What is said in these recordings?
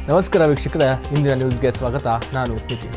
ನಮಸ್ಕಾರ ವೀಕ್ಷಕರೇ ಇಂದಿನ ನ್ಯೂಸ್ಗೆ ಸ್ವಾಗತ ನಾನು ನಿತಿನ್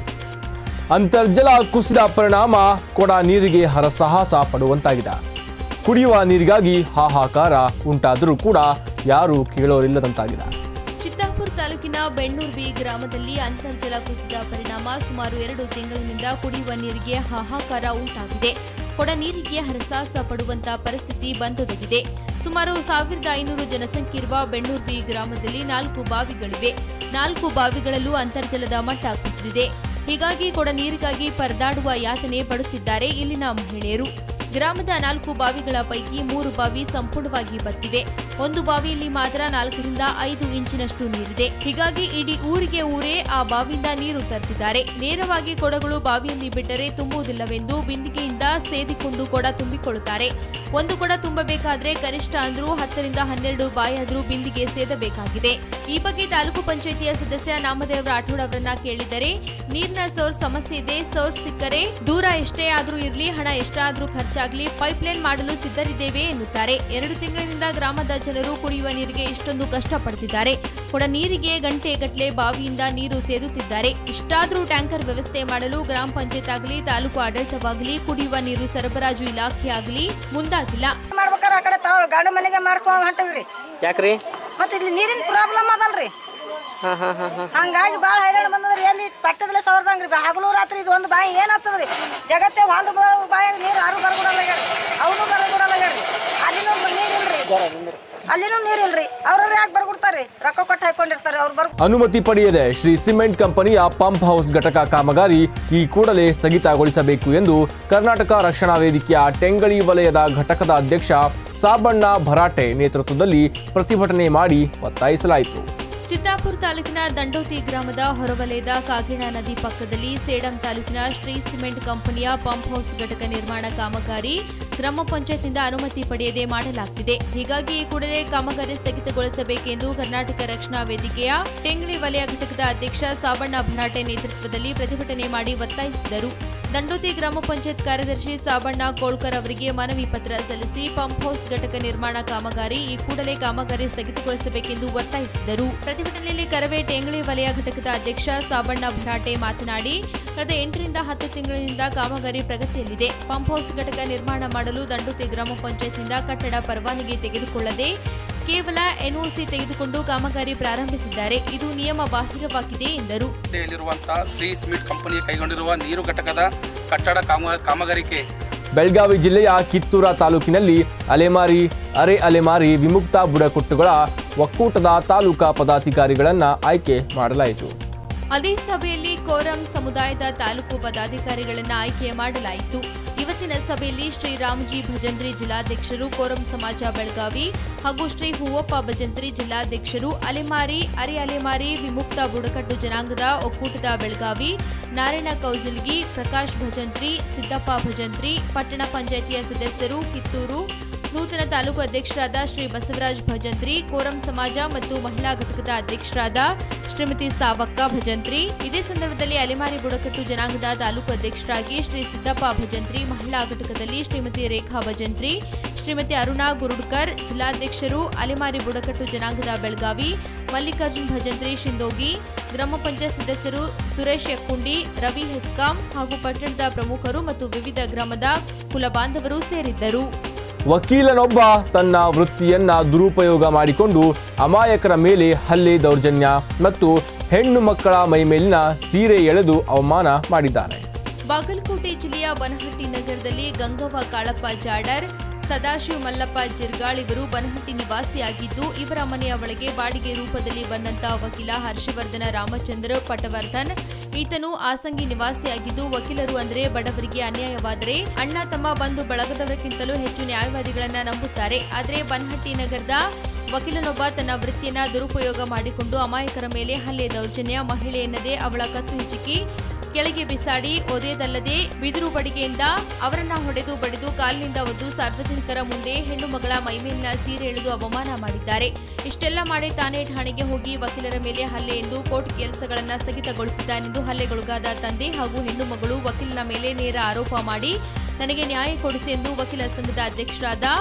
ಅಂತರ್ಜಲ ಕುಸಿದ ಪರಿಣಾಮ ಕೊಡ ನೀರಿಗೆ ಹರಸಾಹಸ ಪಡುವಂತಾಗಿದೆ ಕುಡಿಯುವ ನೀರಿಗಾಗಿ ಹಾಹಾಕಾರ ಉಂಟಾದರೂ ಕೂಡ ಯಾರೂ ಕೇಳೋರಿಲ್ಲದಂತಾಗಿದೆ ಚಿತ್ತಾಪುರ ತಾಲೂಕಿನ ಬೆಣ್ಣೂರ್ ಬಿ ಗ್ರಾಮದಲ್ಲಿ ಅಂತರ್ಜಲ ಕುಸಿದ ಪರಿಣಾಮ ಸುಮಾರು ಎರಡು ತಿಂಗಳಿನಿಂದ ಕುಡಿಯುವ ನೀರಿಗೆ ಹಾಹಾಕಾರ ಉಂಟಾಗಿದೆ ಕೊಡ ನೀರಿಗೆ ಹರಸಾಹಸ ಪಡುವಂತ ಪರಿಸ್ಥಿತಿ ಬಂದೊದಗಿದೆ ಸುಮಾರು ಸಾವಿರದ ಐನೂರು ಜನಸಂಖ್ಯೆ ಇರುವ ಬೆಣ್ಣೂರ್ ಬಿ ಗ್ರಾಮದಲ್ಲಿ ನಾಲ್ಕು ಬಾವಿಗಳಿವೆ ನಾಲ್ಕು ಬಾವಿಗಳಲ್ಲೂ ಅಂತರ್ಜಲದ ಮಟ್ಟ ಕುಸಿದಿದೆ ಹೀಗಾಗಿ ಕೊಡ ನೀರಿಗಾಗಿ ಪರದಾಡುವ ಯಾತನೆ ಪಡುತ್ತಿದ್ದಾರೆ ಇಲ್ಲಿನ ಮಹಿಳೆಯರು ಗ್ರಾಮದ ನಾಲ್ಕು ಬಾವಿಗಳ ಪೈಕಿ ಮೂರು ಬಾವಿ ಸಂಪೂರ್ಣವಾಗಿ ಬತ್ತಿವೆ ಒಂದು ಬಾವಿಯಲ್ಲಿ ಮಾತ್ರ ನಾಲ್ಕರಿಂದ ಐದು ಇಂಚಿನಷ್ಟು ನೀರಿದೆ ಹೀಗಾಗಿ ಇಡೀ ಊರಿಗೆ ಊರೇ ಆ ಬಾವಿಯಿಂದ ನೀರು ತರುತ್ತಿದ್ದಾರೆ ನೇರವಾಗಿ ಕೊಡಗಳು ಬಾವಿಯಲ್ಲಿ ಬಿಟ್ಟರೆ ತುಂಬುವುದಿಲ್ಲವೆಂದು ಬಿಂದಿಗೆಯಿಂದ ಸೇದಿಕೊಂಡು ಕೊಡ ತುಂಬಿಕೊಳ್ಳುತ್ತಾರೆ ಒಂದು ಕೊಡ ತುಂಬಬೇಕಾದ್ರೆ ಕನಿಷ್ಠ ಅಂದ್ರೂ ಹತ್ತರಿಂದ ಹನ್ನೆರಡು ಬಾಯಾದ್ರೂ ಬಿಂದಿಗೆ ಸೇದಬೇಕಾಗಿದೆ ಈ ಬಗ್ಗೆ ತಾಲೂಕು ಪಂಚಾಯಿತಿಯ ಸದಸ್ಯ ನಾಮದೇವ ರಾಠೋಡ್ ಅವರನ್ನ ಕೇಳಿದರೆ ನೀರಿನ ಸೋರ್ಸ್ ಸಮಸ್ಯೆ ಇದೆ ಸೋರ್ಸ್ ಸಿಕ್ಕರೆ ದೂರ ಎಷ್ಟೇ ಆದ್ರೂ ಇರ್ಲಿ ಹಣ ಎಷ್ಟಾದ್ರೂ ಖರ್ಚಾಗ್ಲಿ ಪೈಪ್ಲೈನ್ ಮಾಡಲು ಸಿದ್ಧರಿದ್ದೇವೆ ಎನ್ನುತ್ತಾರೆ ಎರಡು ತಿಂಗಳಿನಿಂದ ಗ್ರಾಮದ ಜನರು ಕುಡಿಯುವ ನೀರಿಗೆ ಇಷ್ಟೊಂದು ಕಷ್ಟ ಪಡ್ತಿದ್ದಾರೆ ಕೊಡ ನೀರಿಗೆ ಗಂಟೆ ಗಟ್ಟಲೆ ಬಾವಿಯಿಂದ ನೀರು ಸೇದುತ್ತಿದ್ದಾರೆ ಇಷ್ಟಾದ್ರೂ ಟ್ಯಾಂಕರ್ ವ್ಯವಸ್ಥೆ ಮಾಡಲು ಗ್ರಾಮ ಪಂಚಾಯತ್ ಆಗಲಿ ತಾಲೂಕು ಆಡಳಿತವಾಗಲಿ ಕುಡಿಯುವ ನೀರು ಸರಬರಾಜು ಇಲಾಖೆ ಆಗಲಿ ಮುಂದಾಗಿಲ್ಲ ಮಾಡ್ಬೇಕಾರ ಆ ಕಡೆ ತಾವ್ ಗಂಡ ಮನೆಗೆ ಮಾಡ್ಕೊಂಡು ಹೊಂಟವ್ರಿ ಯಾಕ್ರಿ ಮತ್ತೆ ಇಲ್ಲಿ ನೀರಿನ ಪ್ರಾಬ್ಲಮ್ ಅದಲ್ರಿ ಹಾಂ ಹಾಂ ಹಾಂ ಹಾಂ ಹಂಗಾಗಿ ಭಾಳ ಹೈರಾಣ ಬಂದದ್ರಿ ಎಲ್ಲಿ ಪಟ್ಟದಲ್ಲೇ ಸವರ್ದಂಗ್ರಿ ಹಗಲು ರಾತ್ರಿ ಇದು ಒಂದು ಬಾಯಿ ಏನಾಗ್ತದ್ರಿ ಜಗತ್ತೇ ಒಂದು ಬಾಯಾಗ ನೀರು ಯಾರು ಬರಗುಡಲ್ಲಾಗ್ಯಾರ ಅವನು ಬರಗುಡಲ್ಲಾಗ್ಯಾರ್ರಿ ಅಲ್ಲಿನೂ ನೀರಿಲ್ರಿ ಅಲ್ಲಿನೂ ನೀರಿಲ್ರಿ ಅವ್ರವ್ರು ಯಾಕೆ ಬರ್ಬಿಡ್ತಾರ್ರಿ ರೊಕ್ಕ ಕೊಟ್ಟು ಹಾಕೊಂಡಿರ್ತಾರೆ ಅವ್ರು ಬರ್ ಅನುಮತಿ ಪಡೆಯದೆ ಶ್ರೀ ಸಿಮೆಂಟ್ ಕಂಪನಿಯ ಪಂಪ್ ಹೌಸ್ ಘಟಕ ಕಾಮಗಾರಿ ಈ ಕೂಡಲೇ ಸ್ಥಗಿತಗೊಳಿಸಬೇಕು ಎಂದು ಕರ್ನಾಟಕ ರಕ್ಷಣಾ ವೇದಿಕೆಯ ಟೆಂಗಳಿ ವಲಯದ ಘಟಕದ ಅಧ್ಯಕ್ಷ ಸಾಬಣ್ಣ ಭರಾಟೆ ನೇತೃತ್ವದಲ್ಲಿ ಪ್ರತಿಭಟನೆ ಮಾಡಿ ಒತ್ತಾಯಿಸಲಾಯಿತು ಚಿತ್ತಾಪುರ ತಾಲೂಕಿನ ದಂಡೋತಿ ಗ್ರಾಮದ ಹೊರವಲಯದ ಕಾಗಿಣಾ ನದಿ ಪಕ್ಕದಲ್ಲಿ ಸೇಡಂ ತಾಲೂಕಿನ ಶ್ರೀ ಸಿಮೆಂಟ್ ಕಂಪನಿಯ ಪಂಪ್ ಹೌಸ್ ಘಟಕ ನಿರ್ಮಾಣ ಕಾಮಗಾರಿ ಗ್ರಾಮ ಪಂಚಾಯತ್ನಿಂದ ಅನುಮತಿ ಪಡೆಯದೆ ಮಾಡಲಾಗ್ತಿದೆ ಹೀಗಾಗಿ ಈ ಕೂಡಲೇ ಕಾಮಗಾರಿ ಸ್ಥಗಿತಗೊಳಿಸಬೇಕೆಂದು ಕರ್ನಾಟಕ ರಕ್ಷಣಾ ವೇದಿಕೆಯ ಟೆಂಗ್ಳಿ ವಲಯ ಘಟಕದ ಅಧ್ಯಕ್ಷ ಸಾಬಣ್ಣ ಭರಾಟೆ ನೇತೃತ್ವದಲ್ಲಿ ಪ್ರತಿಭಟನೆ ಮಾಡಿ ಒತ್ತಾಯಿಸಿದರು ದಂಡೋತಿ ಗ್ರಾಮ ಪಂಚಾಯತ್ ಕಾರ್ಯದರ್ಶಿ ಸಾಬಣ್ಣ ಕೋಳ್ಕರ್ ಅವರಿಗೆ ಮನವಿ ಪತ್ರ ಸಲ್ಲಿಸಿ ಪಂಪ್ ಹೌಸ್ ಘಟಕ ನಿರ್ಮಾಣ ಕಾಮಗಾರಿ ಈ ಕೂಡಲೇ ಕಾಮಗಾರಿ ಸ್ಥಗಿತಗೊಳಿಸಬೇಕೆಂದು ಒತ್ತಾಯಿಸಿದರು ಪ್ರತಿಭಟನೆಯಲ್ಲಿ ಕರವೇ ಟೆಂಗಳಿ ವಲಯ ಘಟಕದ ಅಧ್ಯಕ್ಷ ಸಾಬಣ್ಣ ಭರಾಟೆ ಮಾತನಾಡಿ ಕಳೆದ ಎಂಟರಿಂದ ಹತ್ತು ತಿಂಗಳಿನಿಂದ ಕಾಮಗಾರಿ ಪ್ರಗತಿಯಲ್ಲಿದೆ ಪಂಪ್ ಹೌಸ್ ಘಟಕ ನಿರ್ಮಾಣ ಮಾಡಲು ದಂಡೋತಿ ಗ್ರಾಮ ಪಂಚಾಯತ್ನಿಂದ ಕಟ್ಟಡ ಪರವಾನಗಿ ತೆಗೆದುಕೊಳ್ಳದೆ ಕೇವಲ ಎನ್ಒಸಿ ತೆಗೆದುಕೊಂಡು ಕಾಮಗಾರಿ ಪ್ರಾರಂಭಿಸಿದ್ದಾರೆ ಇದು ನಿಯಮ ಬಾಹಿರವಾಗಿದೆ ಎಂದರು ರಸ್ತೆಯಲ್ಲಿರುವಂತಹ ಶ್ರೀ ಸಿಮೆಂಟ್ ಕಂಪನಿ ಕೈಗೊಂಡಿರುವ ನೀರು ಘಟಕದ ಕಟ್ಟಡ ಕಾಮ ಕಾಮಗಾರಿಕೆ ಬೆಳಗಾವಿ ಜಿಲ್ಲೆಯ ಕಿತ್ತೂರ ತಾಲೂಕಿನಲ್ಲಿ ಅಲೆಮಾರಿ ಅರೆ ಅಲೆಮಾರಿ ವಿಮುಕ್ತ ಬುಡಕಟ್ಟುಗಳ ಒಕ್ಕೂಟದ ತಾಲೂಕಾ ಪದಾಧಿಕಾರಿಗಳನ್ನ ಆಯ್ಕೆ ಮಾಡಲಾಯಿತು ಅದೇ ಸಭೆಯಲ್ಲಿ ಕೋರಂ ಸಮುದಾಯದ ತಾಲೂಕು ಪದಾಧಿಕಾರಿಗಳನ್ನು ಆಯ್ಕೆ ಮಾಡಲಾಯಿತು ಇವತ್ತಿನ ಸಭೆಯಲ್ಲಿ ಶ್ರೀ ರಾಮಜಿ ಭಜಂತ್ರಿ ಜಿಲ್ಲಾಧ್ಯಕ್ಷರು ಕೋರಂ ಸಮಾಜ ಬೆಳಗಾವಿ ಹಾಗೂ ಶ್ರೀ ಹೂವಪ್ಪ ಭಜಂತ್ರಿ ಜಿಲ್ಲಾಧ್ಯಕ್ಷರು ಅಲೆಮಾರಿ ಅರೆ ಅಲೆಮಾರಿ ವಿಮುಕ್ತ ಬುಡಕಟ್ಟು ಜನಾಂಗದ ಒಕ್ಕೂಟದ ಬೆಳಗಾವಿ ನಾರಾಯಣ ಕೌಜಲ್ಗಿ ಪ್ರಕಾಶ್ ಭಜಂತ್ರಿ ಸಿದ್ದಪ್ಪ ಭಜಂತ್ರಿ ಪಟ್ಟಣ ಪಂಚಾಯಿತಿಯ ಸದಸ್ಯರು ಕಿತ್ತೂರು ನೂತನ ತಾಲೂಕು ಅಧ್ಯಕ್ಷರಾದ ಶ್ರೀ ಬಸವರಾಜ್ ಭಜಂತ್ರಿ ಕೋರಂ ಸಮಾಜ ಮತ್ತು ಮಹಿಳಾ ಘಟಕದ ಅಧ್ಯಕ್ಷರಾದ ಶ್ರೀಮತಿ ಸಾವಕ್ಕ ಭಜಂತ್ರಿ ಇದೇ ಸಂದರ್ಭದಲ್ಲಿ ಅಲೆಮಾರಿ ಬುಡಕಟ್ಟು ಜನಾಂಗದ ತಾಲೂಕು ಅಧ್ಯಕ್ಷರಾಗಿ ಶ್ರೀ ಸಿದ್ದಪ್ಪ ಭಜಂತ್ರಿ ಮಹಿಳಾ ಘಟಕದಲ್ಲಿ ಶ್ರೀಮತಿ ರೇಖಾ ಭಜಂತ್ರಿ ಶ್ರೀಮತಿ ಅರುಣಾ ಗುರುಡ್ಕರ್ ಜಿಲ್ಲಾಧ್ಯಕ್ಷರು ಅಲೆಮಾರಿ ಬುಡಕಟ್ಟು ಜನಾಂಗದ ಬೆಳಗಾವಿ ಮಲ್ಲಿಕಾರ್ಜುನ್ ಭಜಂತ್ರಿ ಶಿಂದೋಗಿ ಗ್ರಾಮ ಪಂಚಾಯತ್ ಸದಸ್ಯರು ಸುರೇಶ್ ಯಕ್ಕುಂಡಿ ರವಿ ಹೆಸ್ಕಾಂ ಹಾಗೂ ಪಟ್ಟಣದ ಪ್ರಮುಖರು ಮತ್ತು ವಿವಿಧ ಗ್ರಾಮದ ಕುಲಬಾಂಧವರು ಸೇರಿದ್ದರು ವಕೀಲನೊಬ್ಬ ತನ್ನ ವೃತ್ತಿಯನ್ನ ದುರುಪಯೋಗ ಮಾಡಿಕೊಂಡು ಅಮಾಯಕರ ಮೇಲೆ ಹಲ್ಲೆ ದೌರ್ಜನ್ಯ ಮತ್ತು ಹೆಣ್ಣು ಮಕ್ಕಳ ಮೈಮೇಲಿನ ಸೀರೆ ಎಳೆದು ಅವಮಾನ ಮಾಡಿದ್ದಾನೆ ಬಾಗಲಕೋಟೆ ಜಿಲ್ಲೆಯ ಬನಹಟ್ಟಿ ನಗರದಲ್ಲಿ ಗಂಗವ್ವ ಕಾಳಪ್ಪ ಜಾಡರ್ ಸದಾಶಿವ ಮಲ್ಲಪ್ಪ ಜಿರ್ಗಾಳ್ ಇವರು ಬನಹಟ್ಟಿ ನಿವಾಸಿಯಾಗಿದ್ದು ಇವರ ಮನೆಯ ಒಳಗೆ ಬಾಡಿಗೆ ರೂಪದಲ್ಲಿ ಬಂದಂತ ವಕೀಲ ಹರ್ಷವರ್ಧನ ರಾಮಚಂದ್ರ ಪಟವರ್ಧನ್ ಈತನು ಆಸಂಗಿ ನಿವಾಸಿಯಾಗಿದ್ದು ವಕೀಲರು ಅಂದ್ರೆ ಬಡವರಿಗೆ ಅನ್ಯಾಯವಾದರೆ ಅಣ್ಣ ತಮ್ಮ ಬಂಧು ಬಳಗದವರಿಗಿಂತಲೂ ಹೆಚ್ಚು ನ್ಯಾಯವಾದಿಗಳನ್ನ ನಂಬುತ್ತಾರೆ ಆದರೆ ಬನಹಟ್ಟಿ ನಗರದ ವಕೀಲನೊಬ್ಬ ತನ್ನ ವೃತ್ತಿಯನ್ನ ದುರುಪಯೋಗ ಮಾಡಿಕೊಂಡು ಅಮಾಯಕರ ಮೇಲೆ ಹಲ್ಲೆ ದೌರ್ಜನ್ಯ ಮಹಿಳೆ ಎನ್ನದೇ ಅವಳ ಕತ್ತು ಹಿಚುಕಿ ಕೆಳಗೆ ಬಿಸಾಡಿ ಒದೆಯದಲ್ಲದೆ ಬಿದಿರು ಬಡಿಗೆಯಿಂದ ಅವರನ್ನ ಹೊಡೆದು ಬಡಿದು ಕಾಲಿನಿಂದ ಒದ್ದು ಸಾರ್ವಜನಿಕರ ಮುಂದೆ ಹೆಣ್ಣು ಮಗಳ ಮೈಮೇಲಿನ ಸೀರೆ ಎಳೆದು ಅವಮಾನ ಮಾಡಿದ್ದಾರೆ ಇಷ್ಟೆಲ್ಲ ಮಾಡಿ ತಾನೇ ಠಾಣೆಗೆ ಹೋಗಿ ವಕೀಲರ ಮೇಲೆ ಹಲ್ಲೆ ಎಂದು ಕೋರ್ಟ್ ಕೆಲಸಗಳನ್ನ ಸ್ಥಗಿತಗೊಳಿಸಿದ್ದಾನೆಂದು ಹಲ್ಲೆಗೊಳಗಾದ ತಂದೆ ಹಾಗೂ ಹೆಣ್ಣು ಮಗಳು ವಕೀಲನ ಮೇಲೆ ನೇರ ಆರೋಪ ಮಾಡಿ ನನಗೆ ನ್ಯಾಯ ಕೊಡಿಸಿ ಎಂದು ವಕೀಲ ಸಂಘದ ಅಧ್ಯಕ್ಷರಾದ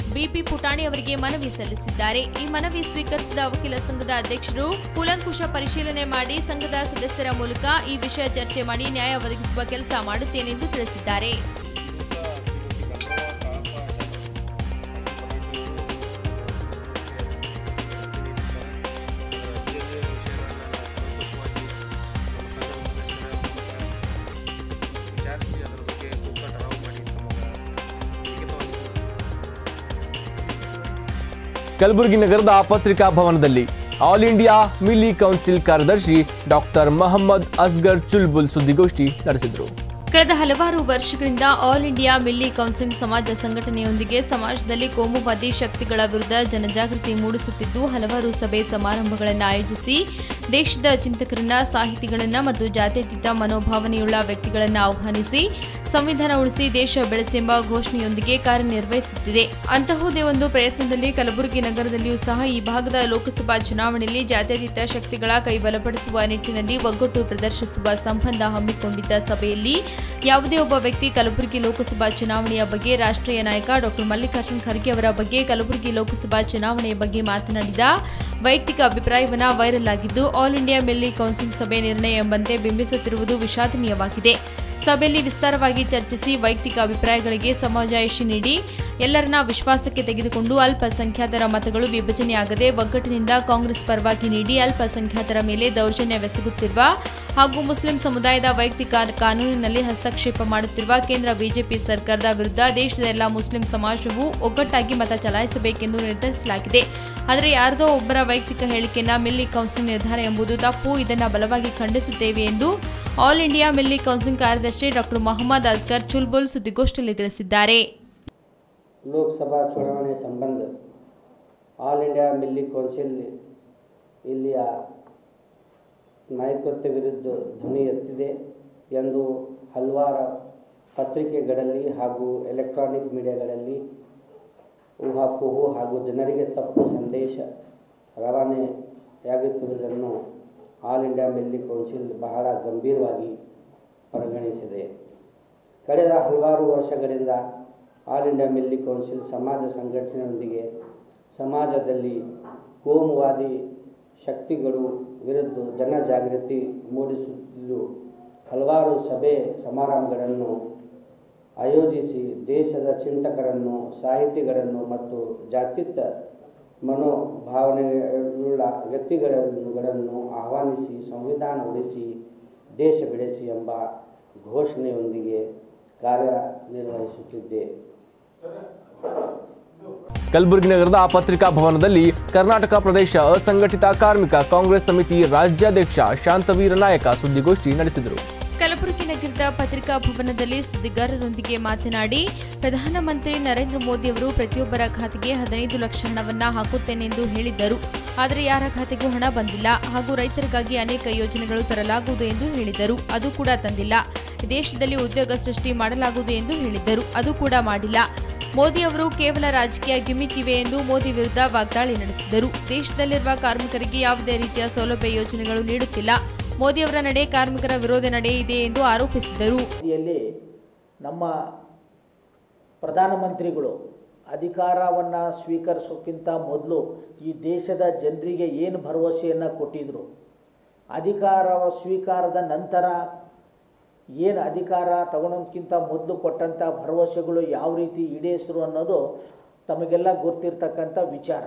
ಬಿಪಿ ಪುಟಾಣಿ ಅವರಿಗೆ ಮನವಿ ಸಲ್ಲಿಸಿದ್ದಾರೆ ಈ ಮನವಿ ಸ್ವೀಕರಿಸಿದ ವಕೀಲ ಸಂಘದ ಅಧ್ಯಕ್ಷರು ಕೂಲಂಕುಷ ಪರಿಶೀಲನೆ ಮಾಡಿ ಸಂಘದ ಸದಸ್ಯರ ಮೂಲಕ ಈ ವಿಷಯ ಚರ್ಚೆ ಮಾಡಿ ನ್ಯಾಯ ಒದಗಿಸುವ ಕೆಲಸ ಮಾಡುತ್ತೇನೆಂದು ತಿಳಿಸಿದ್ದಾರೆ ವಿಚಾರಿಸಿ ಅದರ ಬಗ್ಗೆ ಸೂಕ್ತ ಠರಾವು ಮಾಡಿ ನಮಗೆ ಲಿಖಿತವಾಗಿ ತಿಳಿಸಿ. ಕಲಬುರಗಿ ನಗರದ ಪತ್ರಿಕಾ ಭವನದಲ್ಲಿ ಆಲ್ ಇಂಡಿಯಾ ಮಿಲಿ ಕೌನ್ಸಿಲ್ ಕಾರ್ಯದರ್ಶಿ ಡಾಕ್ಟರ್ ಮೊಹಮ್ಮದ್ ಅಸ್ಗರ್ ಚುಲ್ಬುಲ್ ಸುದ್ದಿಗೋಷ್ಠಿ ನಡೆಸಿದರು ಕಳೆದ ಹಲವಾರು ವರ್ಷಗಳಿಂದ ಆಲ್ ಇಂಡಿಯಾ ಮಿಲ್ಲಿ ಕೌನ್ಸಿಲ್ ಸಮಾಜ ಸಂಘಟನೆಯೊಂದಿಗೆ ಸಮಾಜದಲ್ಲಿ ಕೋಮುವಾದಿ ಶಕ್ತಿಗಳ ವಿರುದ್ಧ ಜನಜಾಗೃತಿ ಮೂಡಿಸುತ್ತಿದ್ದು ಹಲವಾರು ಸಭೆ ಸಮಾರಂಭಗಳನ್ನು ಆಯೋಜಿಸಿ ದೇಶದ ಚಿಂತಕರನ್ನ ಸಾಹಿತಿಗಳನ್ನ ಮತ್ತು ಜಾತ್ಯತೀತ ಮನೋಭಾವನೆಯುಳ್ಳ ವ್ಯಕ್ತಿಗಳನ್ನು ಆಹ್ವಾನಿಸಿ ಸಂವಿಧಾನ ಉಳಿಸಿ ದೇಶ ಬೆಳೆಸೆಂಬ ಘೋಷಣೆಯೊಂದಿಗೆ ಕಾರ್ಯನಿರ್ವಹಿಸುತ್ತಿದೆ ಅಂತಹುದೇ ಒಂದು ಪ್ರಯತ್ನದಲ್ಲಿ ಕಲಬುರಗಿ ನಗರದಲ್ಲಿಯೂ ಸಹ ಈ ಭಾಗದ ಲೋಕಸಭಾ ಚುನಾವಣೆಯಲ್ಲಿ ಜಾತ್ಯತೀತ ಶಕ್ತಿಗಳ ಕೈ ಬಲಪಡಿಸುವ ನಿಟ್ಟಿನಲ್ಲಿ ಒಗ್ಗಟ್ಟು ಪ್ರದರ್ಶಿಸುವ ಸಂಬಂಧ ಹಮ್ಮಿಕೊಂಡಿದ್ದ ಸಭೆಯಲ್ಲಿ ಯಾವುದೇ ಒಬ್ಬ ವ್ಯಕ್ತಿ ಕಲಬುರಗಿ ಲೋಕಸಭಾ ಚುನಾವಣೆಯ ಬಗ್ಗೆ ರಾಷ್ಟ್ರೀಯ ನಾಯಕ ಡಾಕ್ಟರ್ ಮಲ್ಲಿಕಾರ್ಜುನ್ ಖರ್ಗೆ ಅವರ ಬಗ್ಗೆ ಕಲಬುರಗಿ ಲೋಕಸಭಾ ಚುನಾವಣೆಯ ಬಗ್ಗೆ ಮಾತನಾಡಿದ ವೈಯಕ್ತಿಕ ಅಭಿಪ್ರಾಯವನ್ನ ವೈರಲ್ ಆಗಿದ್ದು ಆಲ್ ಇಂಡಿಯಾ ಮಿಲ್ಲಿ ಕೌನ್ಸಿಲ್ ಸಭೆ ನಿರ್ಣಯ ಎಂಬಂತೆ ಬಿಂಬಿಸುತ್ತಿರುವುದು ವಿಷಾದನೀಯವಾಗಿದೆ ಸಭೆಯಲ್ಲಿ ವಿಸ್ತಾರವಾಗಿ ಚರ್ಚಿಸಿ ವೈಯಕ್ತಿಕ ಅಭಿಪ್ರಾಯಗಳಿಗೆ ಸಮಜಾಯಿಷಿ ನೀಡಿ ಎಲ್ಲರನ್ನ ವಿಶ್ವಾಸಕ್ಕೆ ತೆಗೆದುಕೊಂಡು ಅಲ್ಪಸಂಖ್ಯಾತರ ಮತಗಳು ವಿಭಜನೆಯಾಗದೆ ಒಗ್ಗಟ್ಟಿನಿಂದ ಕಾಂಗ್ರೆಸ್ ಪರವಾಗಿ ನೀಡಿ ಅಲ್ಪಸಂಖ್ಯಾತರ ಮೇಲೆ ದೌರ್ಜನ್ಯವೆಸಗುತ್ತಿರುವ ಹಾಗೂ ಮುಸ್ಲಿಂ ಸಮುದಾಯದ ವೈಯಕ್ತಿಕ ಕಾನೂನಿನಲ್ಲಿ ಹಸ್ತಕ್ಷೇಪ ಮಾಡುತ್ತಿರುವ ಕೇಂದ್ರ ಬಿಜೆಪಿ ಸರ್ಕಾರದ ವಿರುದ್ಧ ದೇಶದ ಎಲ್ಲ ಮುಸ್ಲಿಂ ಸಮಾಜವು ಒಗ್ಗಟ್ಟಾಗಿ ಮತ ಚಲಾಯಿಸಬೇಕೆಂದು ನಿರ್ಧರಿಸಲಾಗಿದೆ ಆದರೆ ಯಾರದೋ ಒಬ್ಬರ ವೈಯಕ್ತಿಕ ಹೇಳಿಕೆಯನ್ನ ಮಿಲ್ಲಿ ಕೌನ್ಸಿಲ್ ನಿರ್ಧಾರ ಎಂಬುದು ತಪ್ಪು ಇದನ್ನ ಬಲವಾಗಿ ಖಂಡಿಸುತ್ತೇವೆ ಎಂದು ಆಲ್ ಇಂಡಿಯಾ ಮಿಲ್ಲಿ ಕೌನ್ಸಿಲ್ ಕಾರ್ಯದರ್ಶಿ ಡಾಕ್ಟರ್ ಮೊಹಮ್ಮದ್ ಅಸ್ಗರ್ ಚುಲ್ಬುಲ್ ಸುದ್ದಿಗೋಷ್ಠಿಯಲ್ಲಿ ತಿಳಿಸಿದ್ದಾರೆ ಲೋಕಸಭಾ ಚುನಾವಣೆ ಸಂಬಂಧ ಆಲ್ ಇಂಡಿಯಾ ಮಿಲ್ಲಿ ಕೌನ್ಸಿಲ್ ಇಲ್ಲಿಯ ನಾಯಕತ್ವ ವಿರುದ್ಧ ಧ್ವನಿ ಎತ್ತಿದೆ ಎಂದು ಹಲವಾರು ಪತ್ರಿಕೆಗಳಲ್ಲಿ ಹಾಗೂ ಎಲೆಕ್ಟ್ರಾನಿಕ್ ಮೀಡಿಯಾಗಳಲ್ಲಿ ಊಹಾಪೋಹು ಹಾಗೂ ಜನರಿಗೆ ತಪ್ಪು ಸಂದೇಶ ರವಾನೆಯಾಗುತ್ತಿರುವುದನ್ನು ಆಲ್ ಇಂಡಿಯಾ ಮಿಲ್ಲಿ ಕೌನ್ಸಿಲ್ ಬಹಳ ಗಂಭೀರವಾಗಿ ಪರಿಗಣಿಸಿದೆ ಕಳೆದ ಹಲವಾರು ವರ್ಷಗಳಿಂದ ಆಲ್ ಇಂಡಿಯಾ ಮಿಲ್ಲಿ ಕೌನ್ಸಿಲ್ ಸಮಾಜ ಸಂಘಟನೆಯೊಂದಿಗೆ ಸಮಾಜದಲ್ಲಿ ಕೋಮುವಾದಿ ಶಕ್ತಿಗಳು ವಿರುದ್ಧ ಜನಜಾಗೃತಿ ಮೂಡಿಸುತ್ತಿದ್ದು ಹಲವಾರು ಸಭೆ ಸಮಾರಂಭಗಳನ್ನು ಆಯೋಜಿಸಿ ದೇಶದ ಚಿಂತಕರನ್ನು ಸಾಹಿತಿಗಳನ್ನು ಮತ್ತು ಜಾತ್ಯತೀತ ಮನೋಭಾವನೆಯುಳ್ಳ ವ್ಯಕ್ತಿಗಳನ್ನು ಆಹ್ವಾನಿಸಿ ಸಂವಿಧಾನ ಉಳಿಸಿ ದೇಶ ಬೆಳೆಸಿ ಎಂಬ ಘೋಷಣೆಯೊಂದಿಗೆ ಕಾರ್ಯನಿರ್ವಹಿಸುತ್ತಿದ್ದೆ ಕಲಬುರಗಿ ನಗರದ ಪತ್ರಿಕಾ ಭವನದಲ್ಲಿ ಕರ್ನಾಟಕ ಪ್ರದೇಶ ಅಸಂಘಟಿತ ಕಾರ್ಮಿಕ ಕಾಂಗ್ರೆಸ್ ಸಮಿತಿ ರಾಜ್ಯಾಧ್ಯಕ್ಷ ಶಾಂತವೀರ ನಾಯಕ ಸುದ್ದಿಗೋಷ್ಠಿ ನಡೆಸಿದರು ಕಲಬುರಗಿ ನಗರದ ಪತ್ರಿಕಾ ಭವನದಲ್ಲಿ ಸುದ್ದಿಗಾರರೊಂದಿಗೆ ಮಾತನಾಡಿ ಪ್ರಧಾನಮಂತ್ರಿ ನರೇಂದ್ರ ಮೋದಿ ಅವರು ಪ್ರತಿಯೊಬ್ಬರ ಖಾತೆಗೆ ಹದಿನೈದು ಲಕ್ಷ ಹಣವನ್ನ ಹಾಕುತ್ತೇನೆಂದು ಹೇಳಿದ್ದರು ಆದರೆ ಯಾರ ಖಾತೆಗೂ ಹಣ ಬಂದಿಲ್ಲ ಹಾಗೂ ರೈತರಿಗಾಗಿ ಅನೇಕ ಯೋಜನೆಗಳು ತರಲಾಗುವುದು ಎಂದು ಹೇಳಿದರು ಅದು ಕೂಡ ತಂದಿಲ್ಲ ದೇಶದಲ್ಲಿ ಉದ್ಯೋಗ ಸೃಷ್ಟಿ ಮಾಡಲಾಗುವುದು ಎಂದು ಹೇಳಿದ್ದರು ಅದು ಕೂಡ ಮಾಡಿಲ್ಲ ಮೋದಿ ಅವರು ಕೇವಲ ರಾಜಕೀಯ ಗಿಮಿಕ್ ಇವೆ ಎಂದು ಮೋದಿ ವಿರುದ್ಧ ವಾಗ್ದಾಳಿ ನಡೆಸಿದರು ದೇಶದಲ್ಲಿರುವ ಕಾರ್ಮಿಕರಿಗೆ ಯಾವುದೇ ರೀತಿಯ ಸೌಲಭ್ಯ ಯೋಜನೆಗಳು ನೀಡುತ್ತಿಲ್ಲ ಮೋದಿ ಅವರ ನಡೆ ಕಾರ್ಮಿಕರ ವಿರೋಧ ನಡೆ ಇದೆ ಎಂದು ಆರೋಪಿಸಿದರು ರೀತಿಯಲ್ಲಿ ನಮ್ಮ ಪ್ರಧಾನಮಂತ್ರಿಗಳು ಅಧಿಕಾರವನ್ನು ಸ್ವೀಕರಿಸೋಕ್ಕಿಂತ ಮೊದಲು ಈ ದೇಶದ ಜನರಿಗೆ ಏನು ಭರವಸೆಯನ್ನು ಕೊಟ್ಟಿದ್ದರು ಅಧಿಕಾರ ಸ್ವೀಕಾರದ ನಂತರ ಏನು ಅಧಿಕಾರ ತಗೊಳೋದಕ್ಕಿಂತ ಮೊದಲು ಕೊಟ್ಟಂಥ ಭರವಸೆಗಳು ಯಾವ ರೀತಿ ಈಡೇರಿಸಿರು ಅನ್ನೋದು ತಮಗೆಲ್ಲ ಗೊತ್ತಿರ್ತಕ್ಕಂಥ ವಿಚಾರ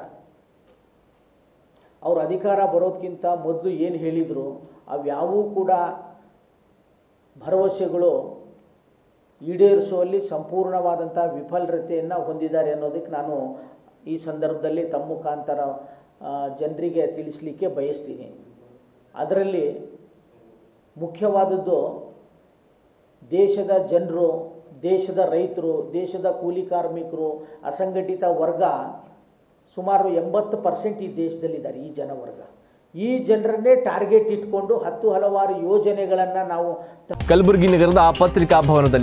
ಅವ್ರ ಅಧಿಕಾರ ಬರೋದಕ್ಕಿಂತ ಮೊದಲು ಏನು ಹೇಳಿದರು ಅವ್ಯಾವೂ ಕೂಡ ಭರವಸೆಗಳು ಈಡೇರಿಸುವಲ್ಲಿ ಸಂಪೂರ್ಣವಾದಂಥ ವಿಫಲತೆಯನ್ನು ಹೊಂದಿದ್ದಾರೆ ಅನ್ನೋದಕ್ಕೆ ನಾನು ಈ ಸಂದರ್ಭದಲ್ಲಿ ತಮ್ಮ ಮುಖಾಂತರ ಜನರಿಗೆ ತಿಳಿಸ್ಲಿಕ್ಕೆ ಬಯಸ್ತೀನಿ ಅದರಲ್ಲಿ ಮುಖ್ಯವಾದದ್ದು ದೇಶದ ಜನರು ದೇಶದ ರೈತರು ದೇಶದ ಕೂಲಿ ಕಾರ್ಮಿಕರು ಅಸಂಘಟಿತ ವರ್ಗ ಸುಮಾರು ಎಂಬತ್ತು ಪರ್ಸೆಂಟ್ ಈ ದೇಶದಲ್ಲಿದ್ದಾರೆ ಈ ಜನವರ್ಗ ಈ ಜನರನ್ನೇ ಟಾರ್ಗೆಟ್ ಇಟ್ಕೊಂಡು ಹತ್ತು ಹಲವಾರು ಯೋಜನೆಗಳನ್ನು ನಾವು ಕಲಬುರಗಿ ನಗರದ ಪತ್ರಿಕಾ ಭವನದಲ್ಲಿ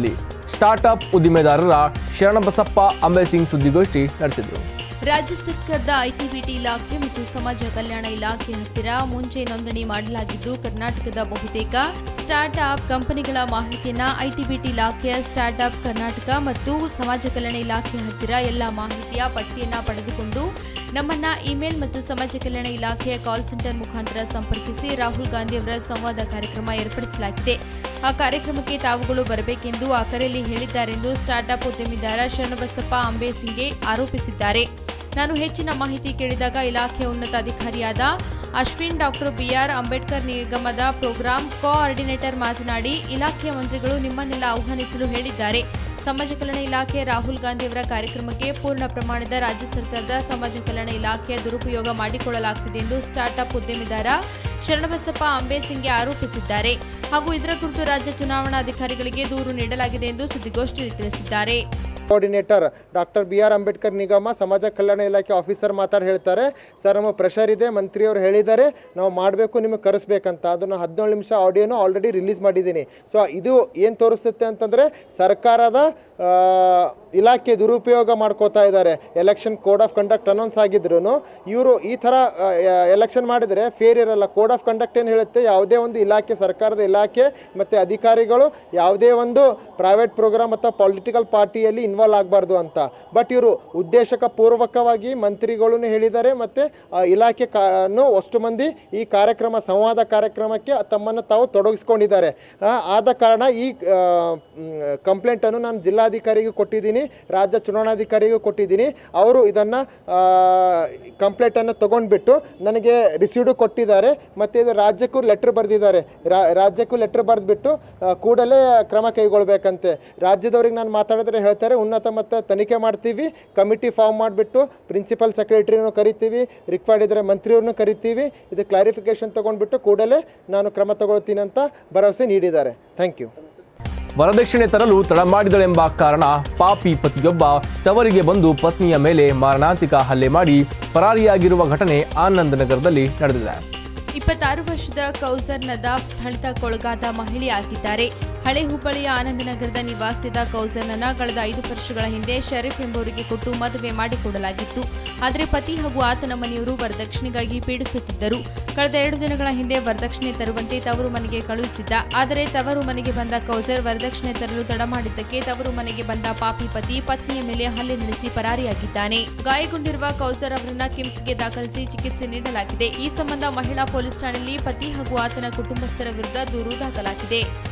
ಸ್ಟಾರ್ಟ್ಅಪ್ ಉದ್ದಿಮೆದಾರರ ಶರಣಬಸಪ್ಪ ಅಂಬೇಸಿಂಗ್ ಸುದ್ದಿಗೋಷ್ಠಿ ನಡೆಸಿದರು ರಾಜ್ಯ ಸರ್ಕಾರದ ಐಟಿಬಿಟಿ ಇಲಾಖೆ ಮತ್ತು ಸಮಾಜ ಕಲ್ಯಾಣ ಇಲಾಖೆ ಹತ್ತಿರ ಮುಂಚೆ ನೋಂದಣಿ ಮಾಡಲಾಗಿದ್ದು ಕರ್ನಾಟಕದ ಬಹುತೇಕ ಸ್ಟಾರ್ಟ್ ಅಪ್ ಕಂಪನಿಗಳ ಮಾಹಿತಿಯನ್ನ ಐಟಿಬಿಟಿ ಇಲಾಖೆಯ ಸ್ಟಾರ್ಟ್ ಅಪ್ ಕರ್ನಾಟಕ ಮತ್ತು ಸಮಾಜ ಕಲ್ಯಾಣ ಇಲಾಖೆ ಹತ್ತಿರ ಎಲ್ಲ ಮಾಹಿತಿಯ ಪಟ್ಟಿಯನ್ನ ಪಡೆದುಕೊಂಡು ನಮ್ಮನ್ನ ಇಮೇಲ್ ಮತ್ತು ಸಮಾಜ ಕಲ್ಯಾಣ ಇಲಾಖೆಯ ಕಾಲ್ ಸೆಂಟರ್ ಮುಖಾಂತರ ಸಂಪರ್ಕಿಸಿ ರಾಹುಲ್ ಗಾಂಧಿ ಅವರ ಸಂವಾದ ಕಾರ್ಯಕ್ರಮ ಏರ್ಪಡಿಸಲಾಗಿದೆ ಆ ಕಾರ್ಯಕ್ರಮಕ್ಕೆ ತಾವುಗಳು ಬರಬೇಕೆಂದು ಆ ಕರೆಯಲ್ಲಿ ಹೇಳಿದ್ದಾರೆಂದು ಸ್ಟಾರ್ಟ್ಅಪ್ ಉದ್ಯಮಿದಾರ ಶರಣಬಸಪ್ಪ ಅಂಬೇಸಿಂಗೆ ಆರೋಪಿಸಿದ್ದಾರೆ ನಾನು ಹೆಚ್ಚಿನ ಮಾಹಿತಿ ಕೇಳಿದಾಗ ಇಲಾಖೆಯ ಉನ್ನತ ಅಧಿಕಾರಿಯಾದ ಅಶ್ವಿನ್ ಡಾಕ್ಟರ್ ಬಿಆರ್ ಅಂಬೇಡ್ಕರ್ ನಿಗಮದ ಪ್ರೋಗ್ರಾಂ ಕೋಆರ್ಡಿನೇಟರ್ ಮಾತನಾಡಿ ಇಲಾಖೆಯ ಮಂತ್ರಿಗಳು ನಿಮ್ಮನ್ನೆಲ್ಲ ಆಹ್ವಾನಿಸಲು ಹೇಳಿದ್ದಾರೆ ಸಮಾಜ ಕಲ್ಯಾಣ ಇಲಾಖೆ ರಾಹುಲ್ ಗಾಂಧಿ ಅವರ ಕಾರ್ಯಕ್ರಮಕ್ಕೆ ಪೂರ್ಣ ಪ್ರಮಾಣದ ರಾಜ್ಯ ಸರ್ಕಾರದ ಸಮಾಜ ಕಲ್ಯಾಣ ಇಲಾಖೆಯ ದುರುಪಯೋಗ ಮಾಡಿಕೊಳ್ಳಲಾಗುತ್ತಿದೆ ಎಂದು ಸ್ಟಾರ್ಟ್ಅಪ್ ಉದ್ಯಮಿದಾರ ಶರಣಬಸಪ್ಪ ಅಂಬೇಸಿಂಗೆ ಆರೋಪಿಸಿದ್ದಾರೆ ಹಾಗೂ ಇದರ ಕುರಿತು ರಾಜ್ಯ ಚುನಾವಣಾಧಿಕಾರಿಗಳಿಗೆ ದೂರು ನೀಡಲಾಗಿದೆ ಎಂದು ಸುದ್ದಿಗೋಷ್ಠಿಯಲ್ಲಿ ತಿಳಿಸಿದ್ದಾರೆ coordinator doctor B R Ambedkar ನಿಗಮ ಸಮಾಜ ಕಲ್ಯಾಣ ಇಲಾಖೆ ಆಫೀಸರ್ ಮಾತಾಡಿ ಹೇಳ್ತಾರೆ ಸರ್ ನಮ್ಮ ಪ್ರೆಷರ್ ಇದೆ ಮಂತ್ರಿಯವರು ಹೇಳಿದ್ದಾರೆ ನಾವು ಮಾಡಬೇಕು ನಿಮಗೆ ಕರೆಸ್ಬೇಕಂತ ಅದನ್ನು ಹದಿನೇಳು ನಿಮಿಷ ಆಡಿಯೋನು ಆಲ್ರೆಡಿ ರಿಲೀಸ್ ಮಾಡಿದ್ದೀನಿ ಸೊ ಇದು ಏನು ತೋರಿಸುತ್ತೆ ಅಂತಂದರೆ ಸರ್ಕಾರದ ಆ, ಇಲಾಖೆ ದುರುಪಯೋಗ ಮಾಡ್ಕೋತಾ ಇದ್ದಾರೆ election code of conduct announce ಆಗಿದ್ರು ಇವರು ಈ ಥರ ಎಲೆಕ್ಷನ್ ಮಾಡಿದರೆ ಫೇರ್ ಇರಲ್ಲ ಕೋಡ್ ಆಫ್ ಕಂಡಕ್ಟ್ ಏನು ಹೇಳುತ್ತೆ ಯಾವುದೇ ಒಂದು ಇಲಾಖೆ ಸರ್ಕಾರದ ಇಲಾಖೆ ಮತ್ತು ಅಧಿಕಾರಿಗಳು ಯಾವುದೇ ಒಂದು ಪ್ರೈವೇಟ್ ಪ್ರೋಗ್ರಾಮ್ ಅಥವಾ ಪೊಲಿಟಿಕಲ್ ಪಾರ್ಟಿಯಲ್ಲಿ ಇನ್ವಾಲ್ವ್ ಆಗಬಾರ್ದು ಅಂತ ಬಟ್ ಇವರು ಉದ್ದೇಶಕ ಪೂರ್ವಕವಾಗಿ ಮಂತ್ರಿಗಳನ್ನು ಹೇಳಿದ್ದಾರೆ ಮತ್ತು ಇಲಾಖೆ ಕಾನು ಅಷ್ಟು ಮಂದಿ ಈ ಕಾರ್ಯಕ್ರಮ ಸಂವಾದ ಕಾರ್ಯಕ್ರಮಕ್ಕೆ ತಮ್ಮನ್ನು ತಾವು ತೊಡಗಿಸ್ಕೊಂಡಿದ್ದಾರೆ ಆ, ಆದ ಕಾರಣ ಈ ಕಂಪ್ಲೇಂಟನ್ನು ನಾನು ಜಿಲ್ಲಾಧಿಕಾರಿಗೂ ಕೊಟ್ಟಿದ್ದೀನಿ ರಾಜ್ಯ ಚುನಾವಣಾಧಿಕಾರಿಗೂ ಕೊಟ್ಟಿದ್ದೀನಿ ಅವರು ಇದನ್ನು ಕಂಪ್ಲೇಂಟನ್ನು ತೊಗೊಂಡ್ಬಿಟ್ಟು ನನಗೆ ರಿಸೀವ್ಡು ಕೊಟ್ಟಿದ್ದಾರೆ ಮತ್ತು ಇದು ರಾಜ್ಯಕ್ಕೂ ಲೆಟ್ರ್ ಬರೆದಿದ್ದಾರೆ ರಾಜ್ಯಕ್ಕೂ ಲೆಟ್ರ್ ಬರೆದ್ಬಿಟ್ಟು ಕೂಡಲೇ ಕ್ರಮ ಕೈಗೊಳ್ಬೇಕಂತೆ ರಾಜ್ಯದವ್ರಿಗೆ ನಾನು ಮಾತಾಡಿದ್ರೆ ಹೇಳ್ತಾರೆ ಉನ್ನತ ಮತ್ತು ತನಿಖೆ ಮಾಡ್ತೀವಿ ಕಮಿಟಿ ಫಾರ್ಮ್ ಮಾಡಿಬಿಟ್ಟು ಪ್ರಿನ್ಸಿಪಲ್ ಸೆಕ್ರೆಟರಿನೂ ಕರಿತೀವಿ ರಿಕ್ವೈರ್ಡ್ ಇದ್ದರೆ ಮಂತ್ರಿಯವ್ರನ್ನೂ ಕರಿತೀವಿ ಇದು ಕ್ಲಾರಿಫಿಕೇಶನ್ ತೊಗೊಂಡ್ಬಿಟ್ಟು ಕೂಡಲೇ ನಾನು ಕ್ರಮ ತಗೊಳ್ತೀನಿ ಅಂತ ಭರವಸೆ ನೀಡಿದ್ದಾರೆ ಥ್ಯಾಂಕ್ ಯು ವರದಕ್ಷಿಣೆ ತರಲು ತಡ ಮಾಡಿದಳೆಂಬ ಕಾರಣ ಪಾಪಿ ಪತಿಯೊಬ್ಬ ತವರಿಗೆ ಬಂದು ಪತ್ನಿಯ ಮೇಲೆ ಮಾರಣಾಂತಿಕ ಹಲ್ಲೆ ಮಾಡಿ ಪರಾರಿಯಾಗಿರುವ ಘಟನೆ ಆನಂದ್ ನಗರದಲ್ಲಿ ನಡೆದಿದೆ ಇಪ್ಪತ್ತಾರು ವರ್ಷದ ಕೌಸರ್ ನದಾಫ್ ಥಳಿತಕ್ಕೊಳಗಾದ ಮಹಿಳೆಯಾಗಿದ್ದಾರೆ ಹಳೆ ಹುಬ್ಬಳ್ಳಿಯ ಆನಂದನಗರದ ನಿವಾಸಿಯಾದ ಕೌಸರ್ನನ್ನ ಕಳೆದ ಐದು ವರ್ಷಗಳ ಹಿಂದೆ ಶರೀಫ್ ಎಂಬುವರಿಗೆ ಕೊಟ್ಟು ಮದುವೆ ಮಾಡಿಕೊಡಲಾಗಿತ್ತು ಆದರೆ ಪತಿ ಹಾಗೂ ಆತನ ಮನೆಯವರು ವರದಕ್ಷಿಣೆಗಾಗಿ ಪೀಡಿಸುತ್ತಿದ್ದರು ಕಳೆದ ಎರಡು ದಿನಗಳ ಹಿಂದೆ ವರದಕ್ಷಿಣೆ ತರುವಂತೆ ತವರು ಮನೆಗೆ ಕಳುಹಿಸಿದ್ದ ಆದರೆ ತವರು ಮನೆಗೆ ಬಂದ ಕೌಸರ್ ವರದಕ್ಷಿಣೆ ತರಲು ತಡ ಮಾಡಿದ್ದಕ್ಕೆ ತವರು ಮನೆಗೆ ಬಂದ ಪಾಪಿ ಪತಿ ಪತ್ನಿಯ ಮೇಲೆ ಹಲ್ಲೆ ನಡೆಸಿ ಪರಾರಿಯಾಗಿದ್ದಾನೆ ಗಾಯಗೊಂಡಿರುವ ಕೌಸರ್ ಅವರನ್ನ ಕಿಮ್ಸ್ಗೆ ದಾಖಲಿಸಿ ಚಿಕಿತ್ಸೆ ನೀಡಲಾಗಿದೆ ಈ ಸಂಬಂಧ ಮಹಿಳಾ ಪೊಲೀಸ್ ಠಾಣೆಯಲ್ಲಿ ಪತಿ ಹಾಗೂ ಆತನ ಕುಟುಂಬಸ್ಥರ ವಿರುದ್ಧ ದೂರು ದಾಖಲಾಗಿದೆ